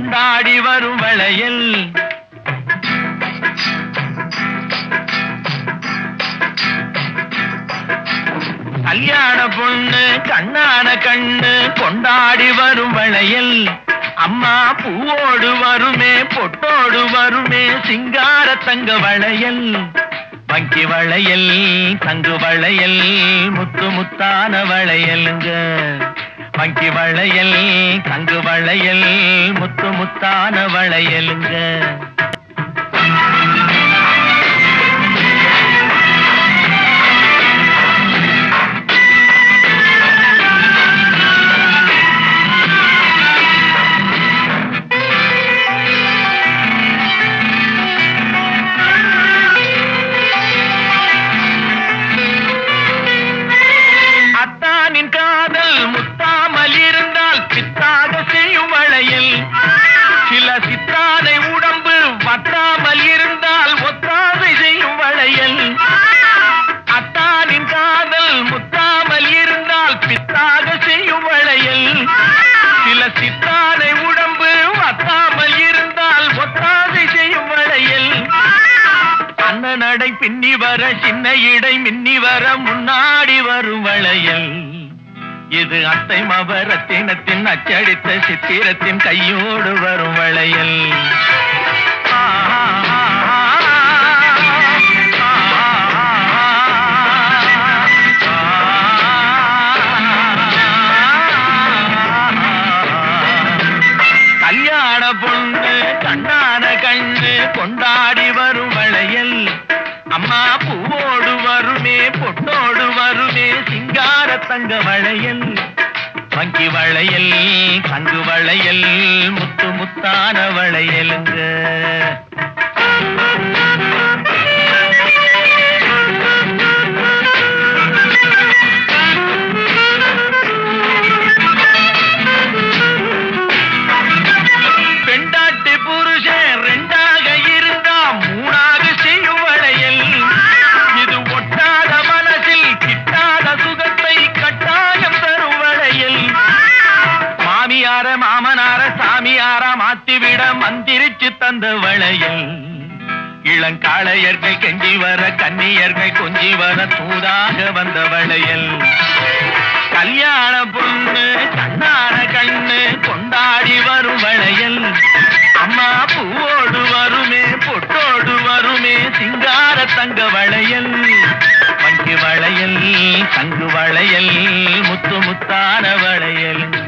கொண்டாடி வரும் வளையல் கல்யாண பொண்ணு கண்ணான கண்ணு கொண்டாடி வரும் வளையல் அம்மா பூவோடு வருமே பொட்டோடு வருமே சிங்கார தங்க வளையல் வங்கி வளையல் தங்கு வளையல் முத்து முத்தான வளையலுங்க வங்கி வளையல் தங்கு வளையல் முத்து முத்தான வளையலுங்க அத்தானின் காதல் முத்தாமல் இருந்தால் பித்தாக செய்யும் வளையல் சில சித்தாதை உடம்பு வத்தாமல் இருந்தால் ஒத்தாதை செய்யும் வளையல் அத்தானின் காதல் முத்தாமல் இருந்தால் பித்தாக செய்யும் வளையல் சில சித்தாதை உடம்பு வத்தாமல் இருந்தால் ஒத்தாதை செய்யும் வளையல் அண்ண நடை பின்னி வர சின்ன இடை மின்னி வர முன்னாடி வரும் வளையல் இது அத்தை மபரத்தினத்தின் அச்சடித்த சித்திரத்தின் கையோடு வரும் வளையல் ஆ, ஆ, ஆ, கல்யாண பொண்ணு கண்ணான கண்ணு கொண்டாடி வரும் வளையல் அம்மா பூவோடு வருமே பொட்டோடு வருமே சிங்கார தங்க வளையல் வங்கி வளையல் தங்கு வளையல் முத்து முத்தான வளையலுங்க பெண்டாட்டி புருஷன் ரெண்டாக இருந்தா மூணாக செய்யும் வளையல் இது ஒட்டாத மனசில் கிட்டாத சுகத்தை கட்டாயம் தரும் வளையல் மாமியார மாமனார சாமியார மாத்திவிட மந்திரிச்சு தந்த வளையல் இளங்காளையர்கள் கெஞ்சி வர கன்னியர்கள் கொஞ்சி வர தூதாக வந்த வளையல் கல்யாண பொண்ணு கண்ணான கண்ணு கொண்டாடி வரும் வளையல் அம்மா பூவோடு வருமே பொட்டோடு வருமே சிங்கார தங்க வளையல் வங்கி வளையல் தங்கு வளையல் முத்து முத்தான வளையல்